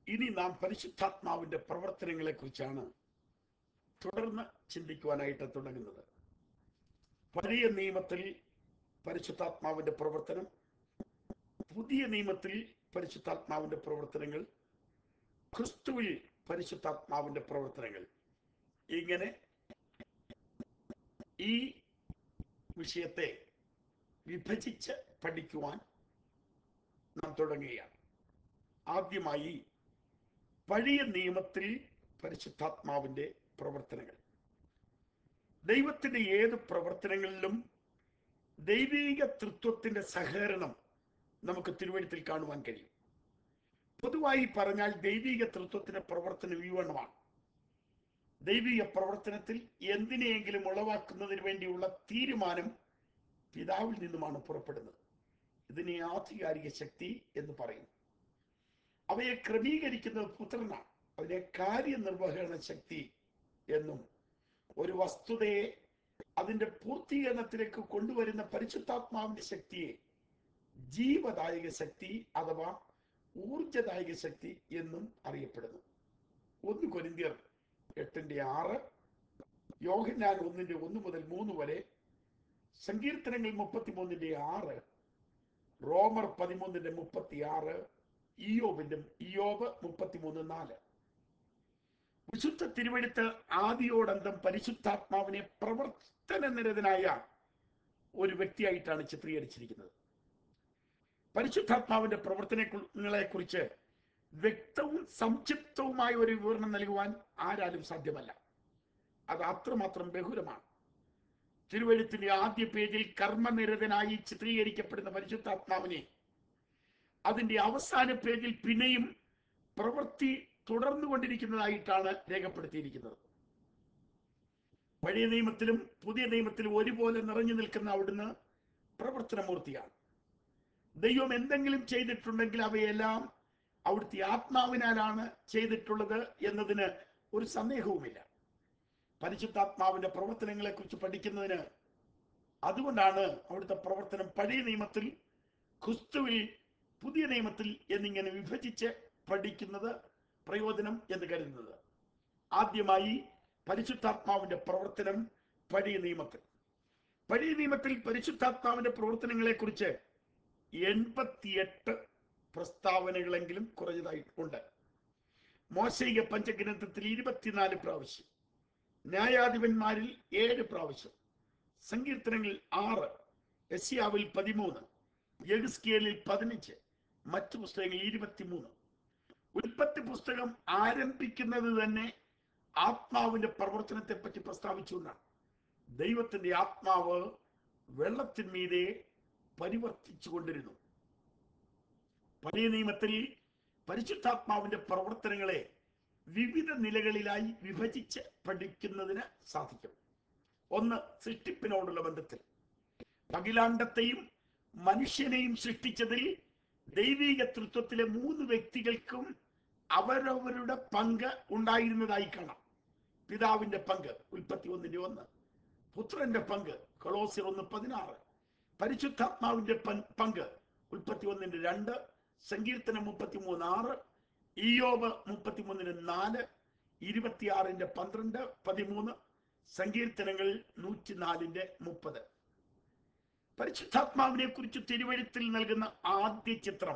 ഇനി നാം പരിശുദ്ധാത്മാവിന്റെ പ്രവർത്തനങ്ങളെ കുറിച്ചാണ് തുടർന്ന് ചിന്തിക്കുവാനായിട്ട് തുടങ്ങുന്നത് പഴയ നിയമത്തിൽ പരിശുദ്ധാത്മാവിന്റെ പ്രവർത്തനം പുതിയ നിയമത്തിൽ പരിശുദ്ധാത്മാവിന്റെ പ്രവർത്തനങ്ങൾ ക്രിസ്തുവിൽ പരിശുദ്ധാത്മാവിന്റെ പ്രവർത്തനങ്ങൾ ഇങ്ങനെ ഈ വിഷയത്തെ വിഭജിച്ച് പഠിക്കുവാൻ നാം തുടങ്ങുകയാണ് ആദ്യമായി പഴയ നിയമത്തിൽ പരിശുദ്ധാത്മാവിന്റെ പ്രവർത്തനങ്ങൾ ദൈവത്തിന്റെ ഏത് പ്രവർത്തനങ്ങളിലും ദൈവീക തൃത്വത്തിന്റെ സഹകരണം നമുക്ക് തിരുവഴുത്തിൽ കാണുവാൻ കഴിയും പൊതുവായി പറഞ്ഞാൽ ദൈവിക തൃത്വത്തിന്റെ പ്രവർത്തനം വിവരണമാണ് ദൈവിക പ്രവർത്തനത്തിൽ എന്തിനെയെങ്കിലും ഉളവാക്കുന്നതിന് വേണ്ടിയുള്ള തീരുമാനം പിതാവിൽ നിന്നുമാണ് പുറപ്പെടുന്നത് ഇതിനെ ആധികാരിക ശക്തി എന്ന് പറയുന്നു അവയെ ക്രമീകരിക്കുന്നത് പുത്രനാണ് അതിനെ കാര്യനിർവഹണ ശക്തി എന്നും ഒരു വസ്തുതയെ അതിന്റെ പൂർത്തീകരണത്തിലേക്ക് കൊണ്ടുവരുന്ന പരിശുദ്ധാത്മാവിന്റെ ശക്തിയെ ജീവദായക ശക്തി അഥവാ ഊർജദായക ശക്തി എന്നും അറിയപ്പെടുന്നു ഒന്ന് കൊരിന്തിയർ എട്ടിന്റെ ആറ് യോഹന്നാൻ ഒന്നിന്റെ ഒന്ന് മുതൽ മൂന്ന് വരെ സങ്കീർത്തനങ്ങൾ മുപ്പത്തിമൂന്നിന്റെ ആറ് റോമർ പതിമൂന്നിന്റെ മുപ്പത്തി ആറ് ഇയോബിന്റെ ഇയോബ് മുപ്പത്തിമൂന്ന് നാല് വിശുദ്ധ തിരുവെടുത്ത് ആദിയോടന്തം പരിശുദ്ധാത്മാവിനെ പ്രവർത്തന നിരതനായ ഒരു വ്യക്തിയായിട്ടാണ് ചിത്രീകരിച്ചിരിക്കുന്നത് പരിശുദ്ധാത്മാവിന്റെ പ്രവർത്തനങ്ങളെ കുറിച്ച് വ്യക്തവും സംക്ഷിപ്തവുമായ ഒരു വിവരണം നൽകുവാൻ ആരാലും സാധ്യമല്ല അത് അത്രമാത്രം ബഹുലമാണ് തിരുവഴുത്തിന്റെ ആദ്യ പേജിൽ കർമ്മനിരതനായി ചിത്രീകരിക്കപ്പെടുന്ന പരിശുദ്ധാത്മാവിനെ അതിന്റെ അവസാന പേജിൽ പിന്നെയും പ്രവൃത്തി തുടർന്നുകൊണ്ടിരിക്കുന്നതായിട്ടാണ് രേഖപ്പെടുത്തിയിരിക്കുന്നത് പഴയ നിയമത്തിലും പുതിയ നിയമത്തിലും ഒരുപോലെ നിറഞ്ഞു നിൽക്കുന്ന അവിടുന്ന് പ്രവർത്തനമൂർത്തിയാണ് ദൈവം എന്തെങ്കിലും ചെയ്തിട്ടുണ്ടെങ്കിൽ അവയെല്ലാം അവിടുത്തെ ആത്മാവിനാലാണ് ചെയ്തിട്ടുള്ളത് എന്നതിന് ഒരു സന്ദേഹവുമില്ല പരിശുദ്ധാത്മാവിന്റെ പ്രവർത്തനങ്ങളെ കുറിച്ച് പഠിക്കുന്നതിന് അതുകൊണ്ടാണ് അവിടുത്തെ പ്രവർത്തനം പഴയ നിയമത്തിൽ ക്രിസ്തുവിൽ പുതിയ നിയമത്തിൽ എന്നിങ്ങനെ വിഭജിച്ച് പഠിക്കുന്നത് പ്രയോജനം എന്ന് കരുതുന്നത് ആദ്യമായി പരിശുദ്ധാത്മാവിന്റെ പ്രവർത്തനം പഴയ നിയമത്തിൽ പഴയ നിയമത്തിൽ പരിശുദ്ധാത്മാവിന്റെ പ്രവർത്തനങ്ങളെ കുറിച്ച് എൺപത്തിയെട്ട് പ്രസ്താവനകളെങ്കിലും കുറഞ്ഞതായി ഉണ്ട് മോശയിക പഞ്ചഗ്രന്ഥത്തിൽ ഇരുപത്തിനാല് പ്രാവശ്യം ന്യായാധിപന്മാരിൽ ഏഴ് പ്രാവശ്യം സങ്കീർത്തനങ്ങളിൽ ആറ് എസിയാവിൽ പതിമൂന്ന് യഗസ്കിയലിൽ പതിനഞ്ച് മറ്റു പുസ്തകങ്ങളിൽ ഇരുപത്തിമൂന്ന് ഉൽപ്പത്തി പുസ്തകം ആരംഭിക്കുന്നത് തന്നെ ആത്മാവിന്റെ പ്രവർത്തനത്തെ പറ്റി പ്രസ്താവിച്ചുകൊണ്ടാണ് ദൈവത്തിന്റെ ആത്മാവ് വെള്ളത്തിന്മീതെ പരിവർത്തിച്ചു കൊണ്ടിരുന്നു പഴയ നിയമത്തിൽ പരിശുദ്ധാത്മാവിന്റെ പ്രവർത്തനങ്ങളെ വിവിധ നിലകളിലായി വിഭജിച്ച് പഠിക്കുന്നതിന് സാധിക്കും ഒന്ന് സൃഷ്ടിപ്പിനോടുള്ള ബന്ധത്തിൽ അഖിലാണ്ടത്തെയും മനുഷ്യനെയും സൃഷ്ടിച്ചതിൽ ദൈവിക തൃത്വത്തിലെ മൂന്ന് വ്യക്തികൾക്കും അവരവരുടെ പങ്ക് ഉണ്ടായിരുന്നതായി കാണാം പിതാവിന്റെ പങ്ക് ഉൽപ്പത്തി ഒന്നിന്റെ ഒന്ന് പുത്രന്റെ പങ്ക് കൊളോസിർ ഒന്ന് പതിനാറ് പരിശുദ്ധാത്മാവിന്റെ പൻ- പങ്ക് ഉൽപ്പത്തി ഒന്നിന്റെ രണ്ട് സങ്കീർത്തനം മുപ്പത്തിമൂന്ന് ആറ് ഇയോബ് മുപ്പത്തിമൂന്നിന് നാല് ഇരുപത്തിയാറിന്റെ പന്ത്രണ്ട് പതിമൂന്ന് സങ്കീർത്തനങ്ങൾ നൂറ്റിനാലിന്റെ മുപ്പത് പരിശുദ്ധാത്മാവിനെ കുറിച്ച് തിരുവഴുത്തിൽ നൽകുന്ന ആദ്യ ചിത്രം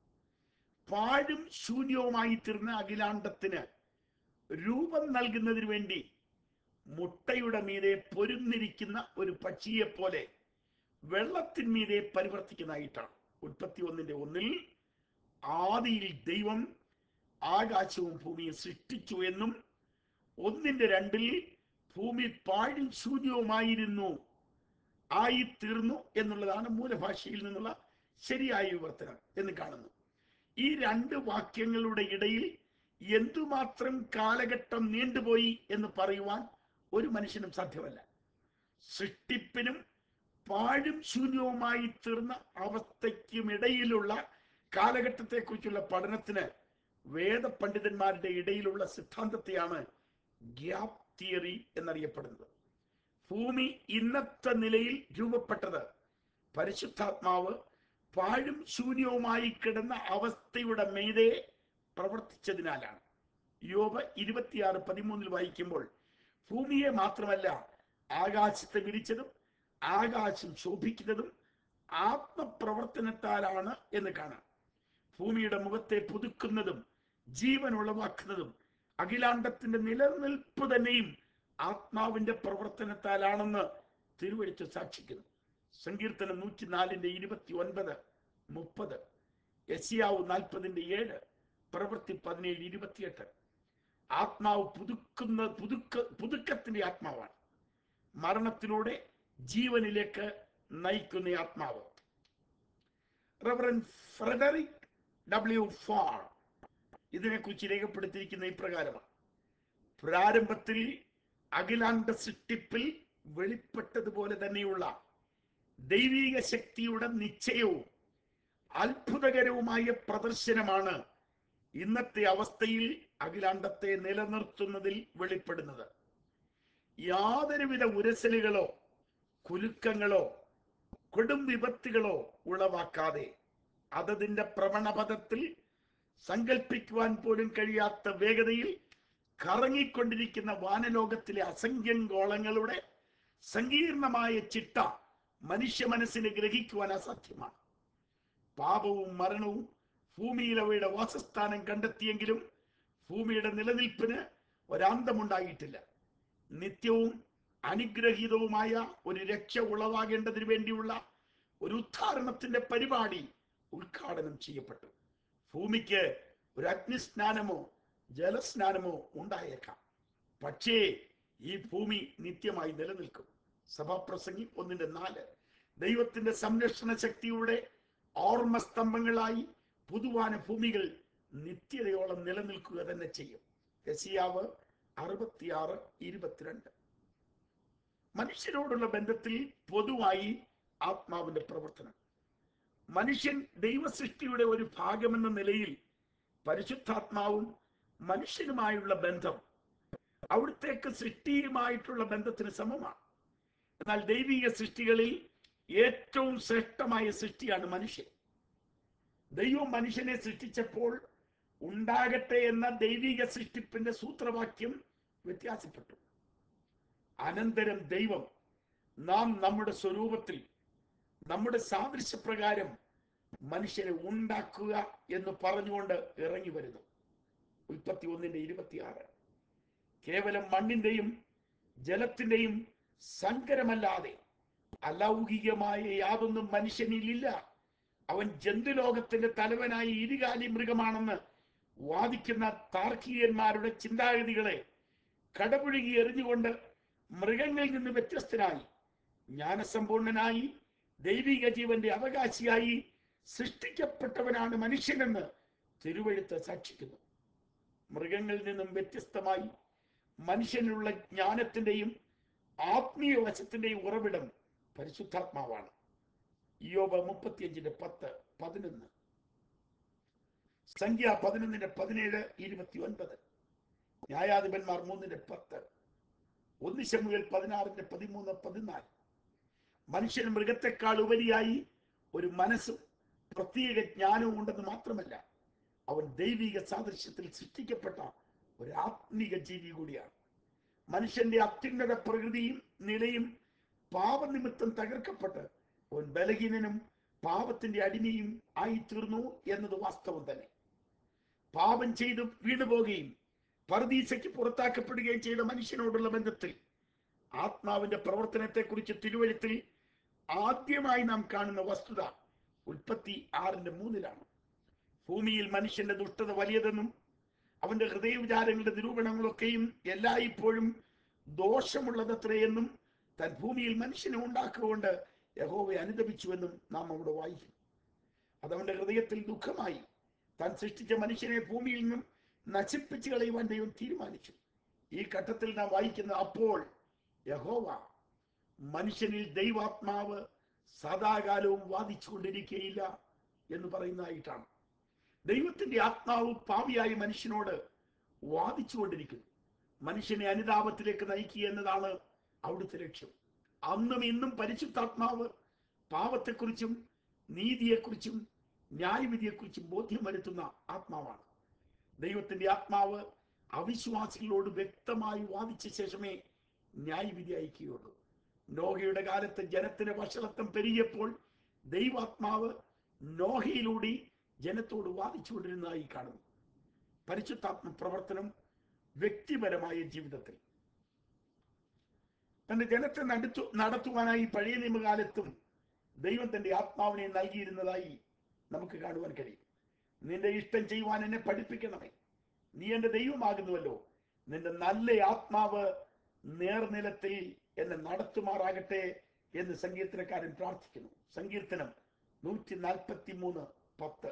പാഴും ശൂന്യവുമായി തീർന്ന അഖിലാണ്ടത്തിന് രൂപം നൽകുന്നതിന് വേണ്ടി മുട്ടയുടെ മീതെ പൊരുന്നിരിക്കുന്ന ഒരു പക്ഷിയെ പോലെ വെള്ളത്തിന്മീതെ പരിവർത്തിക്കുന്നതായിട്ടാണ് ഉൽപ്പത്തി ഒന്നിന്റെ ഒന്നിൽ ആദിയിൽ ദൈവം ആകാശവും ഭൂമിയും സൃഷ്ടിച്ചു എന്നും ഒന്നിന്റെ രണ്ടിൽ ഭൂമി പാഴും ശൂന്യവുമായിരുന്നു ആയി തീർന്നു എന്നുള്ളതാണ് മൂലഭാഷയിൽ നിന്നുള്ള ശരിയായ വിവർത്തനം എന്ന് കാണുന്നു ഈ രണ്ട് വാക്യങ്ങളുടെ ഇടയിൽ എന്തുമാത്രം കാലഘട്ടം നീണ്ടുപോയി എന്ന് പറയുവാൻ ഒരു മനുഷ്യനും സാധ്യമല്ല സൃഷ്ടിപ്പിനും പാഴും ശൂന്യവുമായി തീർന്ന അവസ്ഥയ്ക്കുമിടയിലുള്ള കാലഘട്ടത്തെക്കുറിച്ചുള്ള പഠനത്തിന് വേദപണ്ഡിതന്മാരുടെ ഇടയിലുള്ള സിദ്ധാന്തത്തെയാണ് ഗ്യാപ് തിയറി എന്നറിയപ്പെടുന്നത് ഭൂമി ഇന്നത്തെ നിലയിൽ രൂപപ്പെട്ടത് പരിശുദ്ധാത്മാവ് പാഴും ശൂന്യവുമായി കിടന്ന അവസ്ഥയുടെ മീതെ പ്രവർത്തിച്ചതിനാലാണ് യോബ് ഇരുപത്തിയാറ് പതിമൂന്നിൽ വായിക്കുമ്പോൾ ഭൂമിയെ മാത്രമല്ല ആകാശത്തെ വിരിച്ചതും ആകാശം ശോഭിക്കുന്നതും ആത്മപ്രവർത്തനത്താലാണ് എന്ന് കാണാം ഭൂമിയുടെ മുഖത്തെ പുതുക്കുന്നതും ജീവൻ ഉളവാക്കുന്നതും അഖിലാണ്ടത്തിന്റെ നിലനിൽപ്പ് തന്നെയും ആത്മാവിന്റെ പ്രവർത്തനത്താലാണെന്ന് തിരുവഴുത്ത് സാക്ഷിക്കുന്നു സങ്കീർത്തനം നൂറ്റിനാലിന്റെ ഇരുപത്തി ഒൻപത് മുപ്പത് യസിയാവ് നാൽപ്പതിന്റെ ഏഴ് പ്രവൃത്തി പതിനേഴ് ഇരുപത്തിയെട്ട് ആത്മാവ് പുതുക്കുന്ന പുതുക്ക പുതുക്കത്തിന്റെ ആത്മാവാണ് മരണത്തിലൂടെ ജീവനിലേക്ക് നയിക്കുന്ന ആത്മാവ് റവറൻ ഫ്രെഡറിക് ഡബ്ല്യു ഫാർ ഇതിനെക്കുറിച്ച് രേഖപ്പെടുത്തിയിരിക്കുന്ന ഇപ്രകാരമാണ് പ്രാരംഭത്തിൽ അഖിലാണ്ട സൃഷ്ടിപ്പിൽ വെളിപ്പെട്ടതുപോലെ തന്നെയുള്ള ദൈവിക ശക്തിയുടെ നിശ്ചയവും അത്ഭുതകരവുമായ പ്രദർശനമാണ് ഇന്നത്തെ അവസ്ഥയിൽ അഖിലാണ്ടത്തെ നിലനിർത്തുന്നതിൽ വെളിപ്പെടുന്നത് യാതൊരുവിധ ഉരസലുകളോ കുലുക്കങ്ങളോ കൊടും വിപത്തുകളോ ഉളവാക്കാതെ അതതിന്റെ പ്രവണപഥത്തിൽ സങ്കല്പിക്കുവാൻ പോലും കഴിയാത്ത വേഗതയിൽ കറങ്ങിക്കൊണ്ടിരിക്കുന്ന വാനലോകത്തിലെ അസംഖ്യം ഗോളങ്ങളുടെ സങ്കീർണമായ ചിട്ട മനുഷ്യ മനസ്സിന് ഗ്രഹിക്കുവാൻ അസാധ്യമാണ് പാപവും മരണവും ഭൂമിയിൽ അവയുടെ വാസസ്ഥാനം കണ്ടെത്തിയെങ്കിലും ഭൂമിയുടെ നിലനിൽപ്പിന് ഒരാന്തമുണ്ടായിട്ടില്ല നിത്യവും അനുഗ്രഹീതവുമായ ഒരു രക്ഷ ഉളവാകേണ്ടതിന് വേണ്ടിയുള്ള ഒരു ഉദ്ധാരണത്തിന്റെ പരിപാടി ഉദ്ഘാടനം ചെയ്യപ്പെട്ടു ഭൂമിക്ക് ഒരു അഗ്നിസ്നാനമോ ജലസ്നാനമോ ഉണ്ടായേക്കാം പക്ഷേ ഈ ഭൂമി നിത്യമായി നിലനിൽക്കും സഭാപ്രസംഗി ഒന്നിന്റെ നാല് ദൈവത്തിന്റെ സംരക്ഷണ ശക്തിയുടെ ഓർമ്മസ്തംഭങ്ങളായി പുതുവാന ഭൂമികൾ നിത്യതയോളം നിലനിൽക്കുക തന്നെ ചെയ്യും യസിയാവ് അറുപത്തിയാറ് ഇരുപത്തിരണ്ട് മനുഷ്യരോടുള്ള ബന്ധത്തിൽ പൊതുവായി ആത്മാവിന്റെ പ്രവർത്തനം മനുഷ്യൻ ദൈവസൃഷ്ടിയുടെ ഒരു ഭാഗമെന്ന നിലയിൽ പരിശുദ്ധാത്മാവും മനുഷ്യനുമായുള്ള ബന്ധം അവിടുത്തേക്ക് സൃഷ്ടിയുമായിട്ടുള്ള ബന്ധത്തിന് സമമാണ് എന്നാൽ ദൈവിക സൃഷ്ടികളിൽ ഏറ്റവും ശ്രേഷ്ഠമായ സൃഷ്ടിയാണ് മനുഷ്യൻ ദൈവം മനുഷ്യനെ സൃഷ്ടിച്ചപ്പോൾ ഉണ്ടാകട്ടെ എന്ന ദൈവിക സൃഷ്ടിപ്പിന്റെ സൂത്രവാക്യം വ്യത്യാസപ്പെട്ടു അനന്തരം ദൈവം നാം നമ്മുടെ സ്വരൂപത്തിൽ നമ്മുടെ സാദൃശ്യപ്രകാരം മനുഷ്യനെ ഉണ്ടാക്കുക എന്ന് പറഞ്ഞുകൊണ്ട് ഇറങ്ങി വരുന്നു ഉൽപ്പത്തി ഒന്നിന്റെ ഇരുപത്തിയാറ് കേവലം മണ്ണിന്റെയും ജലത്തിന്റെയും സങ്കരമല്ലാതെ അലൗകികമായ യാതൊന്നും മനുഷ്യനിലില്ല അവൻ ജന്തുലോകത്തിന്റെ തലവനായ ഇരുകാലി മൃഗമാണെന്ന് വാദിക്കുന്ന താർക്കികന്മാരുടെ ചിന്താഗതികളെ കടപുഴുകി എറിഞ്ഞുകൊണ്ട് മൃഗങ്ങളിൽ നിന്ന് വ്യത്യസ്തനായി ജ്ഞാനസമ്പൂർണനായി ദൈവിക ജീവന്റെ അവകാശിയായി സൃഷ്ടിക്കപ്പെട്ടവനാണ് മനുഷ്യനെന്ന് തിരുവഴുത്ത് സാക്ഷിക്കുന്നു മൃഗങ്ങളിൽ നിന്നും വ്യത്യസ്തമായി മനുഷ്യനുള്ള ജ്ഞാനത്തിന്റെയും ആത്മീയ വശത്തിന്റെയും ഉറവിടം പരിശുദ്ധാത്മാവാണ് യോബ മുപ്പത്തിയഞ്ചിന്റെ പത്ത് പതിനൊന്ന് സംഖ്യ പതിനൊന്നിന്റെ പതിനേഴ് ഇരുപത്തി ഒൻപത് ന്യായാധിപന്മാർ മൂന്നിന്റെ പത്ത് ഒന്ന് ശമുവേൽ പതിനാറിന്റെ പതിമൂന്ന് പതിനാല് മനുഷ്യൻ മൃഗത്തെക്കാൾ ഉപരിയായി ഒരു മനസ്സും പ്രത്യേക ജ്ഞാനവും ഉണ്ടെന്ന് മാത്രമല്ല അവൻ ദൈവിക സാദൃശ്യത്തിൽ സൃഷ്ടിക്കപ്പെട്ട ഒരു ആത്മീക ജീവി കൂടിയാണ് മനുഷ്യന്റെ അത്യുന്നത പ്രകൃതിയും നിലയും പാപനിമിത്തം തകർക്കപ്പെട്ട് അവൻ ബലഹീനനും പാപത്തിന്റെ അടിമയും ആയി തീർന്നു എന്നത് വാസ്തവം തന്നെ പാപം ചെയ്ത് വീണുപോകുകയും പർദീസയ്ക്ക് പുറത്താക്കപ്പെടുകയും ചെയ്ത മനുഷ്യനോടുള്ള ബന്ധത്തിൽ ആത്മാവിന്റെ പ്രവർത്തനത്തെക്കുറിച്ച് തിരുവഴുത്തിൽ ആദ്യമായി നാം കാണുന്ന വസ്തുത ഉൽപ്പത്തി ആറിന്റെ മൂന്നിലാണ് ഭൂമിയിൽ മനുഷ്യന്റെ ദുഷ്ടത വലിയതെന്നും അവന്റെ ഹൃദയവിചാരങ്ങളുടെ നിരൂപണങ്ങളൊക്കെയും എല്ലായ്പ്പോഴും ദോഷമുള്ളതത്രയെന്നും താൻ ഭൂമിയിൽ മനുഷ്യനെ ഉണ്ടാക്കുകൊണ്ട് യഹോവയെ അനുദപിച്ചുവെന്നും നാം അവിടെ വായിക്കും അതവന്റെ ഹൃദയത്തിൽ ദുഃഖമായി താൻ സൃഷ്ടിച്ച മനുഷ്യനെ ഭൂമിയിൽ നിന്നും നശിപ്പിച്ചു കളയുവാൻ ദൈവം തീരുമാനിച്ചു ഈ ഘട്ടത്തിൽ നാം വായിക്കുന്ന അപ്പോൾ യഹോവ മനുഷ്യനിൽ ദൈവാത്മാവ് സദാകാലവും വാദിച്ചുകൊണ്ടിരിക്കുകയില്ല എന്ന് പറയുന്നതായിട്ടാണ് ദൈവത്തിന്റെ ആത്മാവ് പാവിയായ മനുഷ്യനോട് വാദിച്ചുകൊണ്ടിരിക്കുന്നു മനുഷ്യനെ അനുതാപത്തിലേക്ക് നയിക്കുക എന്നതാണ് അവിടുത്തെ ലക്ഷ്യം അന്നും ഇന്നും പരിശുദ്ധാത്മാവ് പാപത്തെക്കുറിച്ചും നീതിയെക്കുറിച്ചും ന്യായവിധിയെക്കുറിച്ചും ബോധ്യം വരുത്തുന്ന ആത്മാവാണ് ദൈവത്തിന്റെ ആത്മാവ് അവിശ്വാസികളോട് വ്യക്തമായി വാദിച്ച ശേഷമേ ന്യായവിധി അയക്കുകയുള്ളൂ നോഹയുടെ കാലത്ത് ജനത്തിന് വഷളത്വം പെരുകിയപ്പോൾ ദൈവാത്മാവ് നോഹയിലൂടെ ജനത്തോട് വാദിച്ചുകൊണ്ടിരുന്നതായി കാണുന്നു പരിശുദ്ധാത്മ പ്രവർത്തനം വ്യക്തിപരമായ ജീവിതത്തിൽ തന്റെ ജനത്തെ നടത്തു നടത്തുവാനായി പഴയ നിയമകാലത്തും ദൈവം തന്റെ ആത്മാവിനെ നൽകിയിരുന്നതായി നമുക്ക് കാണുവാൻ കഴിയും നിന്റെ ഇഷ്ടം ചെയ്യുവാൻ എന്നെ പഠിപ്പിക്കണമേ നീ എന്റെ ദൈവമാകുന്നുവല്ലോ നിന്റെ നല്ല ആത്മാവ് നേർനിലത്തിൽ എന്നെ നടത്തുമാറാകട്ടെ എന്ന് സങ്കീർത്തനക്കാരൻ പ്രാർത്ഥിക്കുന്നു സങ്കീർത്തനം നൂറ്റി നാൽപ്പത്തി മൂന്ന് പത്ത്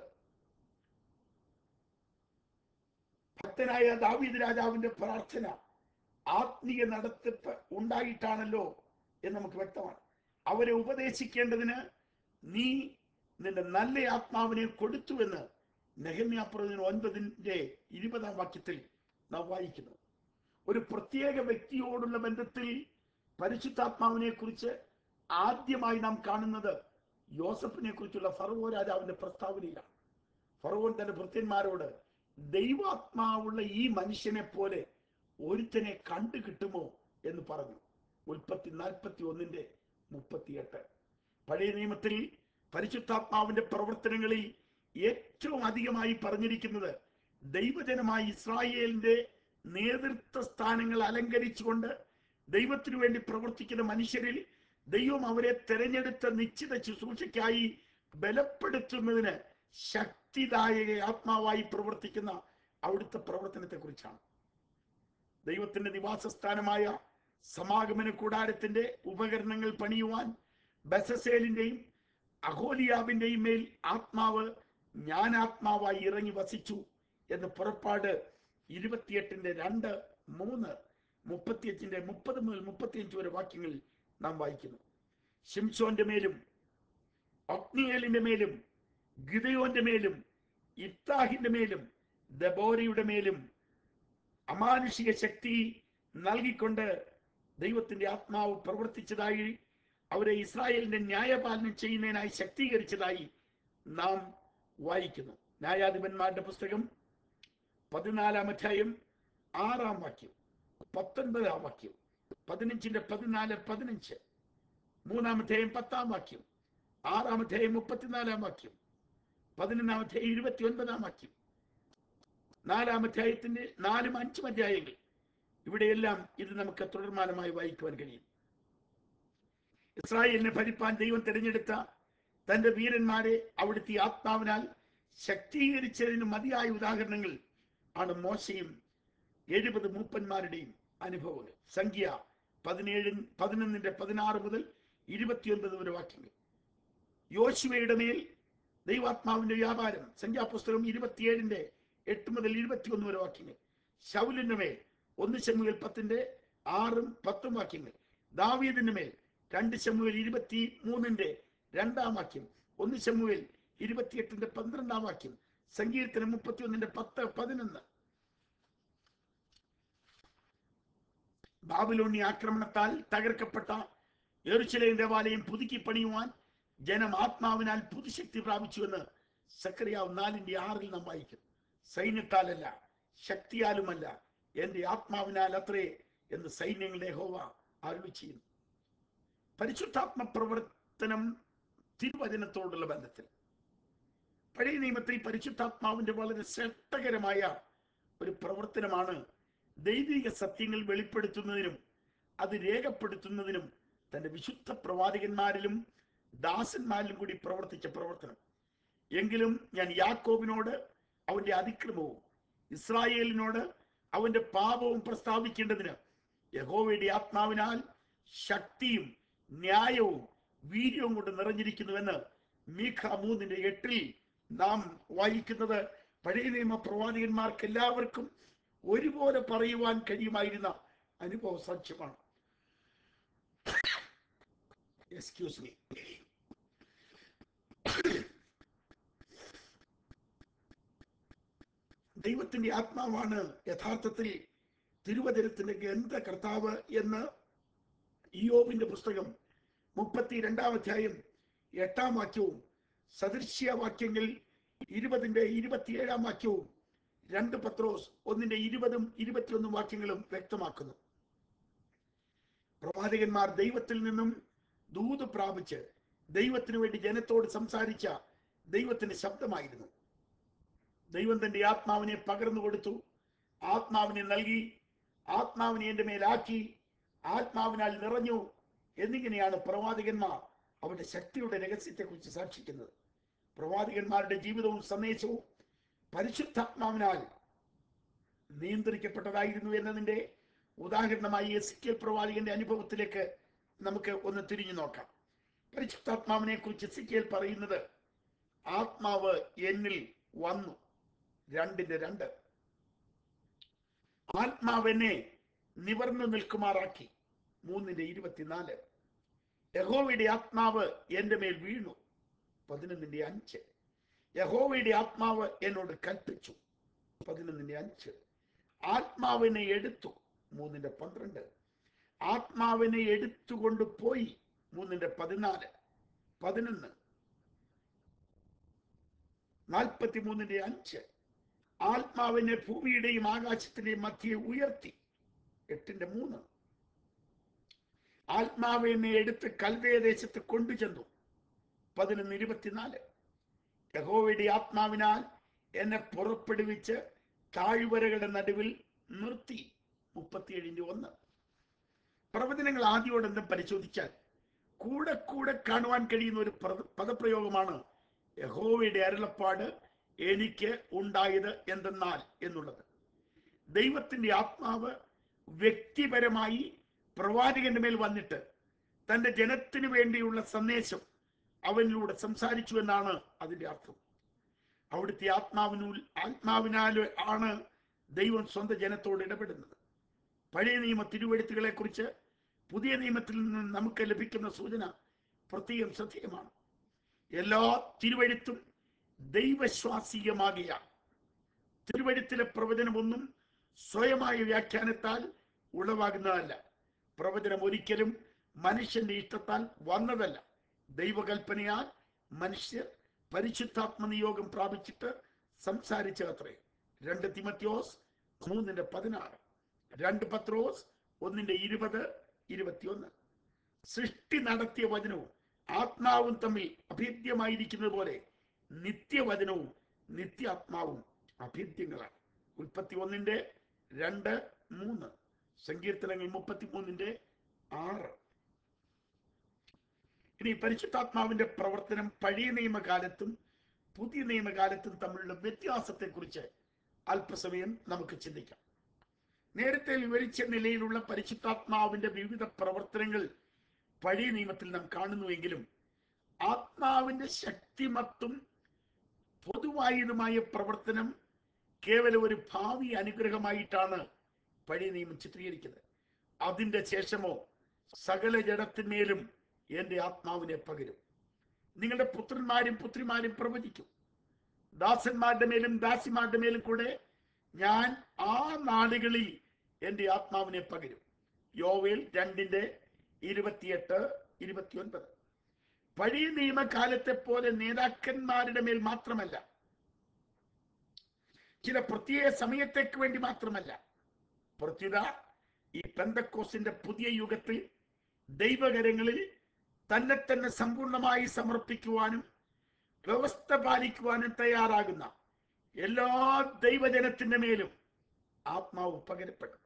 ഭക്തനായ ദാവീദ് രാജാവിന്റെ പ്രാർത്ഥന ആത്മീയ നടത്തിപ്പ് ഉണ്ടായിട്ടാണല്ലോ എന്ന് നമുക്ക് വ്യക്തമാണ് അവരെ ഉപദേശിക്കേണ്ടതിന് നീ നിന്റെ നല്ല ആത്മാവിനെ കൊടുത്തുവെന്ന് നെഹമ്യാപ്രതിന് ഒൻപതിന്റെ ഇരുപതാം വാക്യത്തിൽ നാം വായിക്കുന്നു ഒരു പ്രത്യേക വ്യക്തിയോടുള്ള ബന്ധത്തിൽ പരിശുദ്ധാത്മാവിനെ കുറിച്ച് ആദ്യമായി നാം കാണുന്നത് യോസഫിനെ കുറിച്ചുള്ള ഫറവോ രാജാവിന്റെ പ്രസ്താവനയിലാണ് ഫറവോൻ തന്റെ ഭൃത്യന്മാരോട് ദൈവാത്മാവുള്ള ഈ മനുഷ്യനെ പോലെ ഒരുത്തനെ കണ്ടു കിട്ടുമോ എന്ന് പറഞ്ഞു ഉൽപ്പത്തി നാൽപ്പത്തി ഒന്നിന്റെ മുപ്പത്തിയെട്ട് പഴയ നിയമത്തിൽ പരിശുദ്ധാത്മാവിന്റെ പ്രവർത്തനങ്ങളിൽ ഏറ്റവും അധികമായി പറഞ്ഞിരിക്കുന്നത് ദൈവജനമായ ഇസ്രായേലിന്റെ നേതൃത്വ സ്ഥാനങ്ങൾ അലങ്കരിച്ചുകൊണ്ട് ദൈവത്തിനു വേണ്ടി പ്രവർത്തിക്കുന്ന മനുഷ്യരിൽ ദൈവം അവരെ തെരഞ്ഞെടുത്ത നിശ്ചിത ശുശ്രൂഷയ്ക്കായി ബലപ്പെടുത്തുന്നതിന് ശക്തിദായക ആത്മാവായി പ്രവർത്തിക്കുന്ന അവിടുത്തെ പ്രവർത്തനത്തെ കുറിച്ചാണ് ദൈവത്തിന്റെ നിവാസസ്ഥാനമായ സമാഗമന കൂടാരത്തിന്റെ ഉപകരണങ്ങൾ പണിയുവാൻ ബസസേലിന്റെയും അഹോലിയാബിന്റെയും മേൽ ആത്മാവ് ഞാൻ ആത്മാവായി ഇറങ്ങി വസിച്ചു എന്ന് പുറപ്പാട് ഇരുപത്തിയെട്ടിന്റെ രണ്ട് മൂന്ന് മുപ്പത്തിയഞ്ചിന്റെ മുപ്പത് മുതൽ മുപ്പത്തിയഞ്ച് വരെ വാക്യങ്ങൾ നാം വായിക്കുന്നു ഷിംസോന്റെ മേലും ഒക്നിയേലിന്റെ മേലും ഗിദയോന്റെ മേലും ഇഫ്താഹിന്റെ മേലും ദബോരയുടെ മേലും അമാനുഷിക ശക്തി നൽകിക്കൊണ്ട് ദൈവത്തിന്റെ ആത്മാവ് പ്രവർത്തിച്ചതായി അവരെ ഇസ്രായേലിന്റെ ന്യായപാലനം ചെയ്യുന്നതിനായി ശക്തീകരിച്ചതായി നാം വായിക്കുന്നു ന്യായാധിപന്മാരുടെ പുസ്തകം പതിനാലാം അധ്യായം ആറാം വാക്യം പത്തൊൻപതാം വാക്യം പതിനഞ്ചിന്റെ പതിനാല് പതിനഞ്ച് മൂന്നാം അധ്യായം പത്താം വാക്യം ആറാം അധ്യായം മുപ്പത്തിനാലാം വാക്യം പതിനൊന്നാം അധ്യായം ഇരുപത്തി ഒൻപതാം വാക്യം നാലാം അധ്യായത്തിന്റെ നാലും അഞ്ചും അധ്യായങ്ങൾ ഇവിടെയെല്ലാം ഇത് നമുക്ക് തുടർമാനമായി വായിക്കുവാൻ കഴിയും ഇസ്രായേലിനെ ഭരിപ്പാൻ ദൈവം തിരഞ്ഞെടുത്ത തന്റെ വീരന്മാരെ അവിടുത്തെ ആത്മാവിനാൽ ശക്തീകരിച്ചതിന് മതിയായ ഉദാഹരണങ്ങൾ ആണ് മോശയും എഴുപത് മൂപ്പന്മാരുടെയും അനുഭവങ്ങൾ സംഖ്യ പതിനേഴ് പതിനൊന്നിന്റെ പതിനാറ് മുതൽ ഇരുപത്തിയൊൻപത് വരെ വാക്യങ്ങൾ യോശുവയുടെ മേൽ ദൈവാത്മാവിന്റെ വ്യാപാരം സംഖ്യാപുസ്തകം ഇരുപത്തിയേഴിന്റെ എട്ട് മുതൽ ഇരുപത്തിയൊന്ന് വരെ വാക്യങ്ങൾ ശൗലിന്റെ മേൽ ഒന്ന് ശമുവേൽ പത്തിന്റെ ആറും പത്തും വാക്യങ്ങൾ ദാവീദിന്റെ മേൽ രണ്ട് ശമുവേൽ ഇരുപത്തി മൂന്നിന്റെ രണ്ടാം വാക്യം ഒന്ന് ശമുവേൽ ഇരുപത്തിയെട്ടിന്റെ പന്ത്രണ്ടാം വാക്യം സങ്കീർത്തനം മുപ്പത്തിയൊന്നിന്റെ പത്ത് പതിനൊന്ന് ബാബിലോണി ആക്രമണത്താൽ തകർക്കപ്പെട്ട എറുശലേം ദേവാലയം പുതുക്കി പണിയുവാൻ ജനം ആത്മാവിനാൽ പുതുശക്തി പ്രാപിച്ചുവെന്ന് സക്രിയാവ് നാലിന്റെ ആറിൽ നാം വായിക്കും സൈന്യത്താലല്ല ശക്തിയാലുമല്ല എന്റെ ആത്മാവിനാൽ അത്രേ എന്ന് സൈന്യങ്ങളുടെ ഹോവ അരുളി ചെയ്യുന്നു പരിശുദ്ധാത്മ പ്രവർത്തനം തിരുവചനത്തോടുള്ള ബന്ധത്തിൽ പഴയ നിയമത്തിൽ പരിശുദ്ധാത്മാവിന്റെ വളരെ ശ്രേഷ്ഠകരമായ ഒരു പ്രവർത്തനമാണ് ദൈവിക സത്യങ്ങൾ വെളിപ്പെടുത്തുന്നതിനും അത് രേഖപ്പെടുത്തുന്നതിനും തന്റെ വിശുദ്ധ പ്രവാചകന്മാരിലും ദാസന്മാരിലും കൂടി പ്രവർത്തിച്ച പ്രവർത്തനം എങ്കിലും ഞാൻ യാക്കോബിനോട് അവന്റെ അതിക്രമവും ഇസ്രായേലിനോട് അവന്റെ പാപവും പ്രസ്താവിക്കേണ്ടതിന് യഹോവയുടെ ആത്മാവിനാൽ ശക്തിയും ന്യായവും വീര്യവും കൊണ്ട് നിറഞ്ഞിരിക്കുന്നുവെന്ന് മീഖ മൂന്നിന്റെ എട്ടിൽ നാം വായിക്കുന്നത് പഴയ നിയമ പ്രവാചകന്മാർക്ക് എല്ലാവർക്കും ഒരുപോലെ പറയുവാൻ കഴിയുമായിരുന്ന അനുഭവ സാക്ഷ്യമാണ് എക്സ്ക്യൂസ് മീ ദൈവത്തിന്റെ ആത്മാവാണ് യഥാർത്ഥത്തിൽ തിരുവചനത്തിന്റെ ഗ്രന്ഥ കർത്താവ് എന്ന് ഇയോബിന്റെ പുസ്തകം മുപ്പത്തി രണ്ടാം അധ്യായം എട്ടാം വാക്യവും സദൃശ്യ വാക്യങ്ങൾ ഇരുപതിന്റെ ഇരുപത്തിയേഴാം വാക്യവും രണ്ട് പത്രോസ് ഒന്നിന്റെ ഇരുപതും ഇരുപത്തിയൊന്നും വാക്യങ്ങളും വ്യക്തമാക്കുന്നു പ്രവാചകന്മാർ ദൈവത്തിൽ നിന്നും ദൂത് പ്രാപിച്ച് ദൈവത്തിനു വേണ്ടി ജനത്തോട് സംസാരിച്ച ദൈവത്തിന്റെ ശബ്ദമായിരുന്നു ദൈവം തന്റെ ആത്മാവിനെ പകർന്നു കൊടുത്തു ആത്മാവിനെ നൽകി ആത്മാവിനെ എന്റെ മേലാക്കി ആത്മാവിനാൽ നിറഞ്ഞു എന്നിങ്ങനെയാണ് പ്രവാചകന്മാർ അവരുടെ ശക്തിയുടെ രഹസ്യത്തെക്കുറിച്ച് സാക്ഷിക്കുന്നത് പ്രവാചകന്മാരുടെ ജീവിതവും സന്ദേശവും പരിശുദ്ധാത്മാവിനാൽ നിയന്ത്രിക്കപ്പെട്ടതായിരുന്നു എന്നതിന്റെ ഉദാഹരണമായി എസ് പ്രവാചകന്റെ അനുഭവത്തിലേക്ക് നമുക്ക് ഒന്ന് തിരിഞ്ഞു നോക്കാം പരിശുദ്ധാത്മാവിനെ കുറിച്ച് എസ് പറയുന്നത് ആത്മാവ് എന്നിൽ വന്നു രണ്ടിന്റെ രണ്ട് ആത്മാവെന്നെ നിവർന്നു നിൽക്കുമാറാക്കി മൂന്നിന്റെ ഇരുപത്തിനാല് യഹോവയുടെ ആത്മാവ് എന്റെ മേൽ വീണു പതിനൊന്നിന്റെ അഞ്ച് യഹോവയുടെ ആത്മാവ് എന്നോട് കൽപ്പിച്ചു പതിനൊന്നിന്റെ അഞ്ച് ആത്മാവിനെ എടുത്തു മൂന്നിന്റെ പന്ത്രണ്ട് ആത്മാവിനെ എടുത്തുകൊണ്ട് പോയി മൂന്നിന്റെ പതിനാല് പതിനൊന്ന് നാൽപ്പത്തി മൂന്നിന്റെ അഞ്ച് ആത്മാവിനെ ഭൂമിയുടെയും ആകാശത്തിന്റെയും മധ്യയെ ഉയർത്തി എട്ടിന്റെ മൂന്ന് ആത്മാവിനെ എടുത്ത് കൽവേദേശത്ത് കൊണ്ടുചെന്നു പതിനൊന്ന് ഇരുപത്തിനാല് യഹോവയുടെ ആത്മാവിനാൽ എന്നെ പുറപ്പെടുവിച്ച് താഴ്വരകളുടെ നടുവിൽ നിർത്തി മുപ്പത്തിയേഴിന്റെ ഒന്ന് പ്രവചനങ്ങൾ ആദ്യോടെന്ന് പരിശോധിച്ചാൽ കൂടെ കൂടെ കാണുവാൻ കഴിയുന്ന ഒരു പ്രത- പദപ്രയോഗമാണ് യഹോവയുടെ അരുളപ്പാട് എനിക്ക് ഉണ്ടായത് എന്തെന്നാൽ എന്നുള്ളത് ദൈവത്തിന്റെ ആത്മാവ് വ്യക്തിപരമായി പ്രവാചകന്റെ മേൽ വന്നിട്ട് തന്റെ ജനത്തിനു വേണ്ടിയുള്ള സന്ദേശം അവനിലൂടെ സംസാരിച്ചു എന്നാണ് അതിന്റെ അർത്ഥം അവിടുത്തെ ആത്മാവിനു ആത്മാവിനാൽ ആണ് ദൈവം സ്വന്തം ജനത്തോട് ഇടപെടുന്നത് പഴയ നിയമ തിരുവെഴുത്തുകളെ കുറിച്ച് പുതിയ നിയമത്തിൽ നിന്ന് നമുക്ക് ലഭിക്കുന്ന സൂചന പ്രത്യേകം ശ്രദ്ധേയമാണ് എല്ലാ തിരുവഴുത്തും ദൈവശ്വാസീയമാകിയ തിരുവഴുത്തിലെ പ്രവചനമൊന്നും സ്വയമായ വ്യാഖ്യാനത്താൽ ഉളവാകുന്നതല്ല പ്രവചനം ഒരിക്കലും മനുഷ്യന്റെ ഇഷ്ടത്താൽ വന്നതല്ല ദൈവകൽപ്പനയാൽ മനുഷ്യർ പരിശുദ്ധാത്മ നിയോഗം പ്രാപിച്ചിട്ട് സംസാരിച്ചത്രേ രണ്ട് തിമത്യോസ് മൂന്നിന്റെ പതിനാറ് രണ്ട് പത്രോസ് ഒന്നിന്റെ ഇരുപത് ഇരുപത്തിയൊന്ന് സൃഷ്ടി നടത്തിയ വചനവും ആത്മാവും തമ്മിൽ അഭേദ്യമായിരിക്കുന്നത് പോലെ നിത്യവചനവും നിത്യാത്മാവും അഭേദ്യങ്ങളാണ് ഉൽപ്പത്തി ഒന്നിന്റെ രണ്ട് മൂന്ന് സങ്കീർത്തനങ്ങൾ മുപ്പത്തി മൂന്നിന്റെ ആറ് ഇനി പരിശുദ്ധാത്മാവിന്റെ പ്രവർത്തനം പഴയ നിയമകാലത്തും പുതിയ നിയമകാലത്തും തമ്മിലുള്ള വ്യത്യാസത്തെക്കുറിച്ച് അല്പസമയം നമുക്ക് ചിന്തിക്കാം നേരത്തെ വിവരിച്ച നിലയിലുള്ള പരിശുദ്ധാത്മാവിന്റെ വിവിധ പ്രവർത്തനങ്ങൾ പഴയ നിയമത്തിൽ നാം കാണുന്നുവെങ്കിലും ആത്മാവിന്റെ ശക്തിമത്തും പൊതുവായതുമായ പ്രവർത്തനം കേവലം ഒരു ഭാവി അനുഗ്രഹമായിട്ടാണ് പഴയ നിയമം ചിത്രീകരിക്കുന്നത് അതിന്റെ ശേഷമോ സകല ജഡത്തിന്മേലും എന്റെ ആത്മാവിനെ പകരും നിങ്ങളുടെ പുത്രന്മാരും പുത്രിമാരും പ്രവചിക്കും ദാസന്മാരുടെ മേലും ദാസിമാരുടെ മേലും കൂടെ ഞാൻ ആ നാളുകളിൽ എന്റെ ആത്മാവിനെ പകരും യോവേൽ രണ്ടിന്റെ ഇരുപത്തിയെട്ട് ഇരുപത്തിയൊൻപത് പഴയ നിയമകാലത്തെ പോലെ നേതാക്കന്മാരുടെ മേൽ മാത്രമല്ല ചില പ്രത്യേക സമയത്തേക്ക് വേണ്ടി മാത്രമല്ല പ്രത്യുത ഈ പെന്തക്കോസിന്റെ പുതിയ യുഗത്തിൽ ദൈവകരങ്ങളിൽ തന്നെ തന്നെ സമ്പൂർണമായി സമർപ്പിക്കുവാനും വ്യവസ്ഥ പാലിക്കുവാനും തയ്യാറാകുന്ന എല്ലാ ദൈവജനത്തിന്റെ മേലും ആത്മാവ് പകരപ്പെടും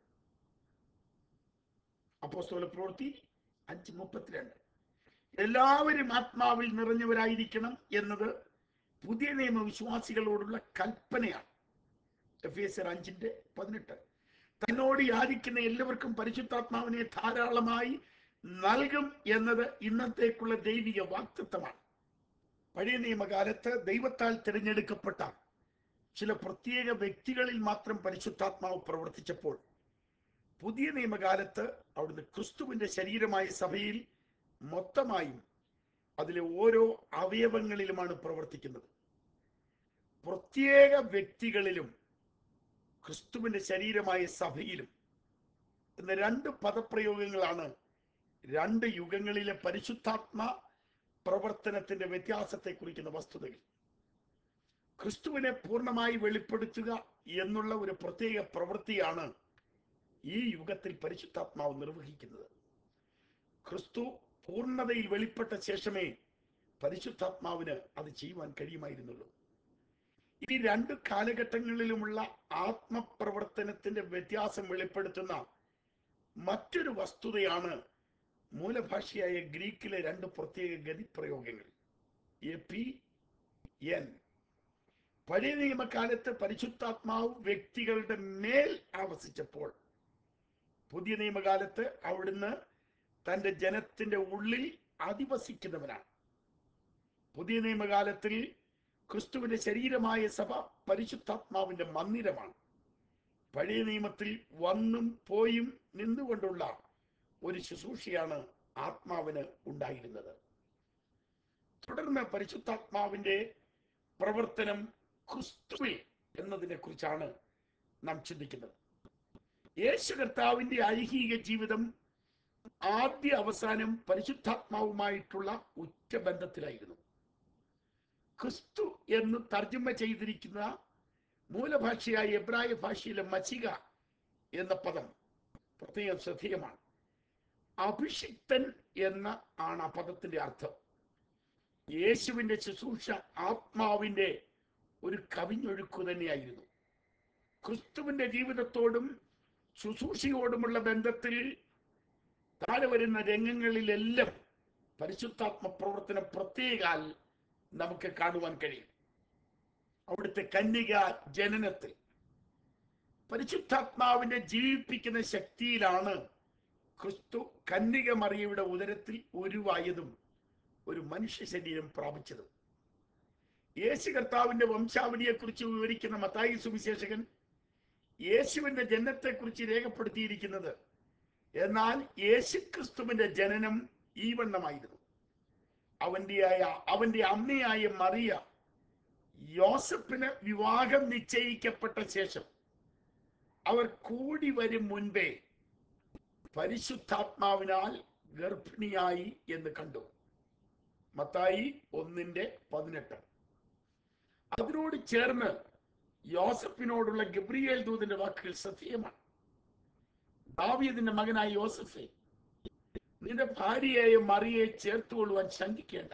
അപ്പോസ്തല പ്രവൃത്തി അഞ്ച് മുപ്പത്തിരണ്ട് എല്ലാവരും ആത്മാവിൽ നിറഞ്ഞവരായിരിക്കണം എന്നത് പുതിയ നിയമ വിശ്വാസികളോടുള്ള കൽപ്പനയാണ് എഫ് എസ് അഞ്ചിന്റെ പതിനെട്ട് തന്നോട് യാചിക്കുന്ന എല്ലാവർക്കും പരിശുദ്ധാത്മാവിനെ ധാരാളമായി നൽകും എന്നത് ഇന്നത്തേക്കുള്ള ദൈവിക വാക്തത്വമാണ് പഴയ നിയമകാലത്ത് ദൈവത്താൽ തിരഞ്ഞെടുക്കപ്പെട്ട ചില പ്രത്യേക വ്യക്തികളിൽ മാത്രം പരിശുദ്ധാത്മാവ് പ്രവർത്തിച്ചപ്പോൾ പുതിയ നിയമകാലത്ത് അവിടുന്ന് ക്രിസ്തുവിന്റെ ശരീരമായ സഭയിൽ മൊത്തമായും അതിലെ ഓരോ അവയവങ്ങളിലുമാണ് പ്രവർത്തിക്കുന്നത് പ്രത്യേക വ്യക്തികളിലും ക്രിസ്തുവിന്റെ ശരീരമായ സഭയിലും എന്ന രണ്ട് പദപ്രയോഗങ്ങളാണ് രണ്ട് യുഗങ്ങളിലെ പരിശുദ്ധാത്മ പ്രവർത്തനത്തിന്റെ വ്യത്യാസത്തെ കുറിക്കുന്ന വസ്തുതകൾ ക്രിസ്തുവിനെ പൂർണ്ണമായി വെളിപ്പെടുത്തുക എന്നുള്ള ഒരു പ്രത്യേക പ്രവൃത്തിയാണ് ഈ യുഗത്തിൽ പരിശുദ്ധാത്മാവ് നിർവഹിക്കുന്നത് ക്രിസ്തു പൂർണ്ണതയിൽ വെളിപ്പെട്ട ശേഷമേ പരിശുദ്ധാത്മാവിന് അത് ചെയ്യുവാൻ കഴിയുമായിരുന്നുള്ളൂ ഈ രണ്ട് കാലഘട്ടങ്ങളിലുമുള്ള ആത്മപ്രവർത്തനത്തിന്റെ വ്യത്യാസം വെളിപ്പെടുത്തുന്ന മറ്റൊരു വസ്തുതയാണ് മൂലഭാഷയായ ഗ്രീക്കിലെ രണ്ട് പ്രത്യേക ഗതിപ്രയോഗങ്ങൾ എപി എൻ പഴയ നിയമകാലത്ത് പരിശുദ്ധാത്മാവ് വ്യക്തികളുടെ മേൽ ആവസിച്ചപ്പോൾ പുതിയ നിയമകാലത്ത് അവിടുന്ന് തന്റെ ജനത്തിന്റെ ഉള്ളിൽ അധിവസിക്കുന്നവനാണ് പുതിയ നിയമകാലത്തിൽ ക്രിസ്തുവിന്റെ ശരീരമായ സഭ പരിശുദ്ധാത്മാവിന്റെ മന്ദിരമാണ് പഴയ നിയമത്തിൽ വന്നും പോയും നിന്നുകൊണ്ടുള്ള ഒരു ശുശ്രൂഷയാണ് ആത്മാവിന് ഉണ്ടായിരുന്നത് തുടർന്ന് പരിശുദ്ധാത്മാവിന്റെ പ്രവർത്തനം ക്രിസ്തുവിൽ എന്നതിനെ കുറിച്ചാണ് നാം ചിന്തിക്കുന്നത് യേശു കർത്താവിന്റെ ഐഹിക ജീവിതം ആദ്യ അവസാനം പരിശുദ്ധാത്മാവുമായിട്ടുള്ള ഉറ്റബന്ധത്തിലായിരുന്നു ക്രിസ്തു എന്ന് തർജ്ജമ ചെയ്തിരിക്കുന്ന മൂലഭാഷയായ എബ്രായ ഭാഷയിലെ മച്ചിക എന്ന പദം പ്രത്യേകം ശ്രദ്ധേയമാണ് അഭിഷിക്തൻ എന്ന ആണ് ആ പദത്തിന്റെ അർത്ഥം യേശുവിന്റെ ശുശ്രൂഷ ആത്മാവിന്റെ ഒരു കവിഞ്ഞൊഴുക്കു തന്നെയായിരുന്നു ക്രിസ്തുവിന്റെ ജീവിതത്തോടും ശുശ്രൂഷയോടുമുള്ള ബന്ധത്തിൽ താഴെ വരുന്ന രംഗങ്ങളിലെല്ലാം പരിശുദ്ധാത്മ പ്രവർത്തനം പ്രത്യേകാൽ നമുക്ക് കാണുവാൻ കഴിയും അവിടുത്തെ കന്യക ജനനത്തിൽ പരിശുദ്ധാത്മാവിനെ ജീവിപ്പിക്കുന്ന ശക്തിയിലാണ് ക്രിസ്തു കന്യക മറിയയുടെ ഉദരത്തിൽ ഉരുവായതും ഒരു മനുഷ്യ ശരീരം പ്രാപിച്ചതും യേശു കർത്താവിന്റെ വംശാവലിയെ കുറിച്ച് വിവരിക്കുന്ന മത്തായി സുവിശേഷകൻ യേശുവിന്റെ ജനനത്തെക്കുറിച്ച് രേഖപ്പെടുത്തിയിരിക്കുന്നത് എന്നാൽ യേശു ക്രിസ്തുവിന്റെ ജനനം ഈ വണ്ണമായിരുന്നു അവന്റെയായ അവന്റെ അമ്മയായ മറിയ യോസഫിന് വിവാഹം നിശ്ചയിക്കപ്പെട്ട ശേഷം അവർ കൂടി വരും മുൻപേ പരിശുദ്ധാത്മാവിനാൽ ഗർഭിണിയായി എന്ന് കണ്ടു മത്തായി ഒന്നിന്റെ പതിനെട്ട് അതിനോട് ചേർന്ന് യോസഫിനോടുള്ള ഗബ്രിയേൽ ദൂതിന്റെ വാക്കുകൾ സത്യമാണ് ദാവീദിന്റെ മകനായ യോസഫെ നിന്റെ ഭാര്യയായ മറിയെ ചേർത്തുകൊള്ളുവാൻ ശങ്കിക്കേണ്ട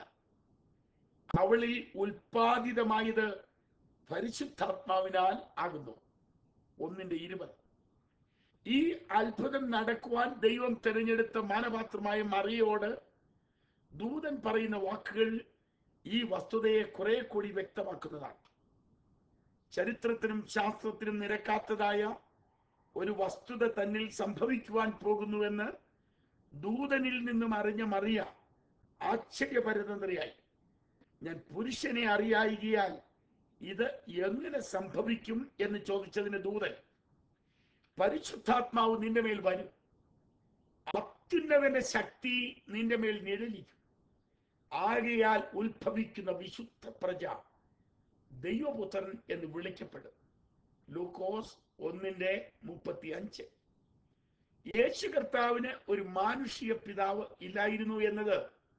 അവളിൽ ഉൽപാദിതമായത് പരിശുദ്ധാത്മാവിനാൽ ആകുന്നു ഒന്നിന്റെ ഇരുപത് ഈ അത്ഭുതം നടക്കുവാൻ ദൈവം തിരഞ്ഞെടുത്ത മാനപാത്രമായ മറിയോട് ദൂതൻ പറയുന്ന വാക്കുകൾ ഈ വസ്തുതയെ കുറെ കൂടി വ്യക്തമാക്കുന്നതാണ് ചരിത്രത്തിനും ശാസ്ത്രത്തിനും നിരക്കാത്തതായ ഒരു വസ്തുത തന്നിൽ സംഭവിക്കുവാൻ പോകുന്നുവെന്ന് ദൂതനിൽ നിന്നും അറിഞ്ഞ മറിയ ആശ്ചര്യപരതന്ത്രയായി ഞാൻ പുരുഷനെ അറിയായികയാൽ ഇത് എങ്ങനെ സംഭവിക്കും എന്ന് ചോദിച്ചതിന് ദൂതൻ പരിശുദ്ധാത്മാവ് നിന്റെ മേൽ വരും അത്യുന്നതന്റെ ശക്തി നിന്റെ മേൽ നിഴലിക്കും ആകയാൽ ഉത്ഭവിക്കുന്ന വിശുദ്ധ പ്രജ ദൈവപുത്രൻ എന്ന് വിളിക്കപ്പെടും ലൂക്കോസ് ഒന്നിന്റെ മുപ്പത്തി അഞ്ച് യേശു കർത്താവിന് ഒരു മാനുഷിക പിതാവ് ഇല്ലായിരുന്നു എന്നത്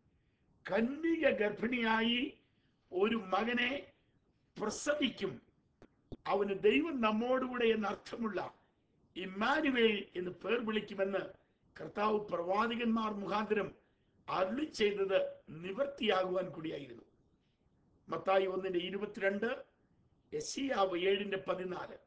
കന്യക ഗർഭിണിയായി ഒരു മകനെ പ്രസവിക്കും അവന് ദൈവം നമ്മോടുകൂടെ എന്ന അർത്ഥമുള്ള ഇമ്മാനുവേൽ എന്ന് പേർ വിളിക്കുമെന്ന് കർത്താവ് പ്രവാചകന്മാർ മുഖാന്തരം അരുളി ചെയ്തത് നിവർത്തിയാകുവാൻ കൂടിയായിരുന്നു മത്തായി ഒന്നിന്റെ ഇരുപത്തിരണ്ട് എസിയാവ് ഏഴിന്റെ പതിനാല്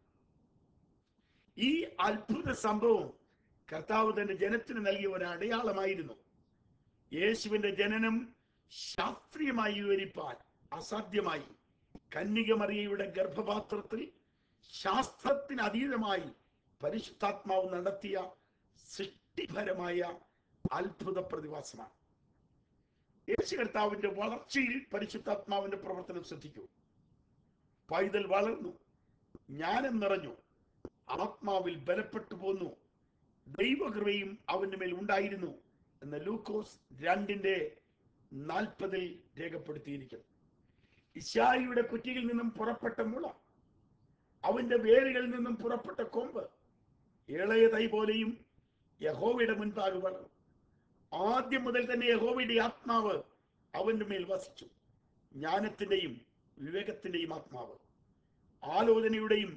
ഈ അത്ഭുത സംഭവം കർത്താവ് തന്റെ ജനത്തിന് നൽകിയ ഒരു അടയാളമായിരുന്നു യേശുവിന്റെ ജനനം ശാസ്ത്രീയമായി വിവരിപ്പാൻ അസാധ്യമായി കന്യകമറിയയുടെ ഗർഭപാത്രത്തിൽ ശാസ്ത്രത്തിന് അതീതമായി പരിശുദ്ധാത്മാവ് നടത്തിയ സൃഷ്ടിപരമായ അത്ഭുത പ്രതിഭാസമാണ് യേശു കർത്താവിന്റെ വളർച്ചയിൽ പരിശുദ്ധാത്മാവിന്റെ പ്രവർത്തനം ശ്രദ്ധിക്കൂ പൈതൽ വളർന്നു ജ്ഞാനം നിറഞ്ഞു ആത്മാവിൽ ബലപ്പെട്ടു പോന്നു ദൈവകൃപയും അവന്റെ മേൽ ഉണ്ടായിരുന്നു എന്ന ലൂക്കോസ് രണ്ടിന്റെ നാൽപ്പതിൽ രേഖപ്പെടുത്തിയിരിക്കുന്നു ഇശായിയുടെ കുറ്റിയിൽ നിന്നും പുറപ്പെട്ട മുള അവന്റെ വേരുകളിൽ നിന്നും പുറപ്പെട്ട കൊമ്പ് ഇളയ തൈ പോലെയും യഹോവയുടെ മുൻപാകെ വളർന്നു ആദ്യം മുതൽ തന്നെ യഹോവയുടെ ആത്മാവ് അവന്റെ മേൽ വസിച്ചു ജ്ഞാനത്തിന്റെയും വിവേകത്തിന്റെയും ആത്മാവ് ആലോചനയുടെയും